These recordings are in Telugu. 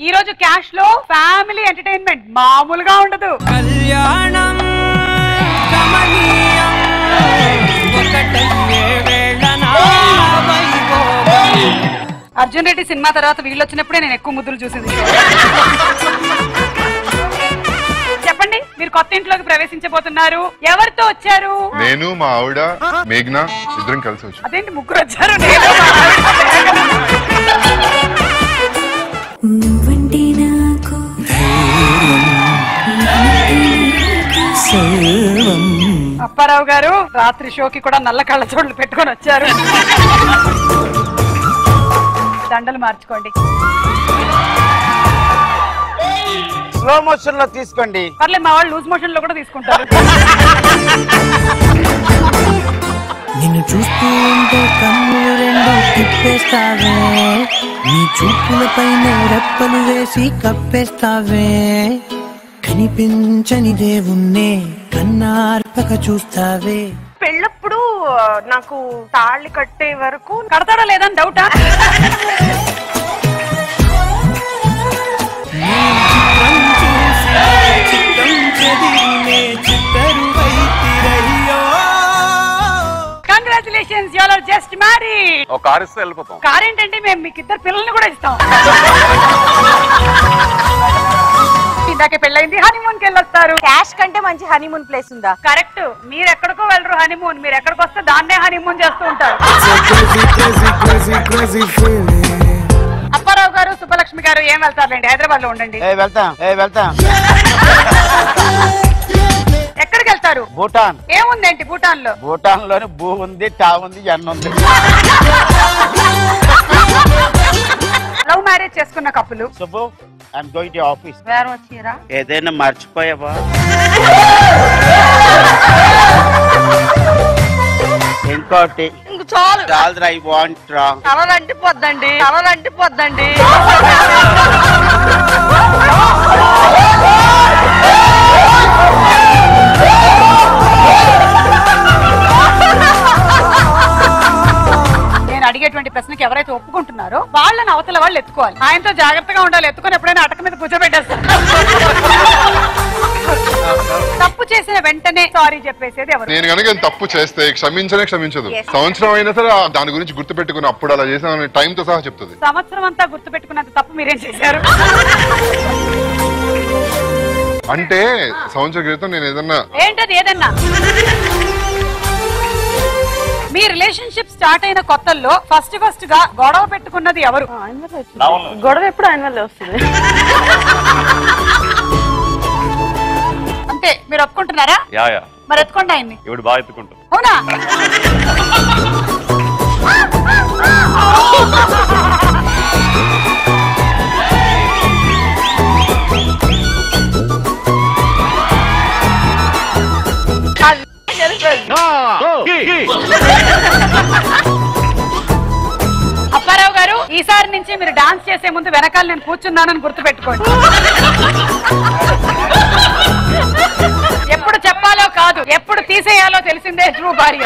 ఈ రోజు క్యాష్ లో ఫ్యామిలీ ఎంటర్టైన్మెంట్ మామూలుగా ఉండదు కళ్యాణం కమనీయం ఒకటయ్యే వేళ నా వైభోగం అర్జున్ రెడ్డి సినిమా తర్వాత వీళ్ళు వచ్చినప్పుడే నేను ఎక్కువ ముద్దులు చూసింది చెప్పండి మీరు కొత్త ఇంట్లోకి ప్రవేశించబోతున్నారు ఎవరితో వచ్చారు నేను మా ఆవిడ మేఘ్నా ఇద్దరం కలిసి వచ్చాం అదేంటి ముగ్గురు వచ్చారు నేను మా ఆవిడ. నువ్వంటే నాకు అప్పారావు గారు రాత్రి షోకి కూడా నల్ల కళ్ళ చోట్లు పెట్టుకొని వచ్చారు దండలు మార్చుకోండి స్లో మోషన్ లో తీసుకోండి పర్లేదు మా వాళ్ళు లూజ్ మోషన్ లో కూడా తీసుకుంటారు నిన్ను చూస్తూ ఉంటే కన్నులు రెండు తిప్పేస్తావే నీ చూపులపైన రెప్పలు వేసి కప్పేస్తావే కనిపించని దేవుణ్ణే కన్నార్పక చూస్తావే పెళ్ళప్పుడు నాకు తాళి కట్టే వరకు కడతాడా లేదని డౌటా congratulations you are just marry ఒక కారు ఇస్తే వెళ్ళిపోతాం కార్ ఏంటంటే మేము మీకు ఇద్దరు పిల్లల్ని కూడా ఇస్తాం ఇందాకే పెళ్ళైంది హనీమూన్ కి వెళ్ళొస్తారు క్యాష్ కంటే మంచి హనీమూన్ ప్లేస్ ఉందా కరెక్ట్ మీరు ఎక్కడికో వెళ్ళరు హనీమూన్ మీరు ఎక్కడికి వస్తే దాన్నే హనీమూన్ చేస్తూ ఉంటారు అప్పారావు గారు సుబ్బలక్ష్మి గారు ఏం వెళ్తారులేండి హైదరాబాద్ లో ఉండండి ఏ వెళ్తాం ఏ వెళ్తాం ఎక్కడికి వెళ్తారు భూటాన్ ఏముందేంటి భూటాన్ లో భూటాన్ లోని భూ ఉంది టా ఉంది ఎన్న ఉంది లవ్ మ్యారేజ్ చేసుకున్న కప్పులు Subbu I'm going to office వేరే వచ్చారా ఏదైనా మర్చిపోయావా ఇంకోటి ఇంక చాలు చాలు ఐ వాంట్ రా తలలంటి పొద్దండి తలలంటి పొద్దండి నేను అడిగేటువంటి ప్రశ్నకి ఎవరైతే ఒప్పుకుంటున్నారో వాళ్ళని అవతల వాళ్ళు ఎత్తుకోవాలి ఆయనతో జాగ్రత్తగా ఉండాలి ఎత్తుకొని ఎప్పుడైనా అటక మీద కూర్చోబెట్టేస్తారు తప్పు చేసిన వెంటనే సారీ చెప్పేసేది ఎవరు నేను కనుక తప్పు చేస్తే క్షమించనే క్షమించదు సంవత్సరం అయినా సరే ఆ దాని గురించి గుర్తు పెట్టుకుని అప్పుడు అలా చేసామని టైం తో సహా చెప్తుంది సంవత్సరం అంతా గుర్తు పెట్టుకున్నంత తప్పు మీరేం చేశారు అంటే సంవత్సరం క్రితం నేను ఏదన్నా ఏంటది ఏదన్నా మీ రిలేషన్షిప్ స్టార్ట్ అయిన కొత్తల్లో ఫస్ట్ ఫస్ట్ గా గొడవ పెట్టుకున్నది ఎవరు గొడవ ఎప్పుడు ఆయన వల్లే వస్తుంది అంతే మీరు ఒప్పుకుంటున్నారా యా యా మరి ఎత్తుకోండి ఆయన్ని ఇవిడు బాగా ఎత్తుకుంటుంది అవునా అప్పారావు గారు ఈసారి నుంచి మీరు డాన్స్ చేసే ముందు వెనకాల నేను కూర్చున్నానని గుర్తు పెట్టుకోండి ఎప్పుడు చెప్పాలో కాదు ఎప్పుడు తీసేయాలో తెలిసిందే ట్రూ భార్య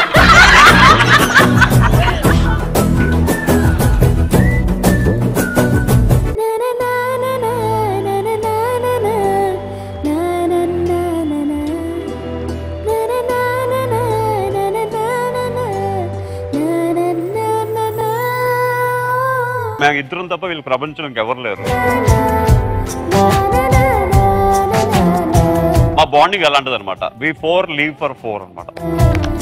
మేము ఇద్దరం తప్ప వీళ్ళు ప్రపంచం ఇంకెవరు లేరు మా బాండింగ్ అలాంటిది అనమాట we four leave for four అనమాట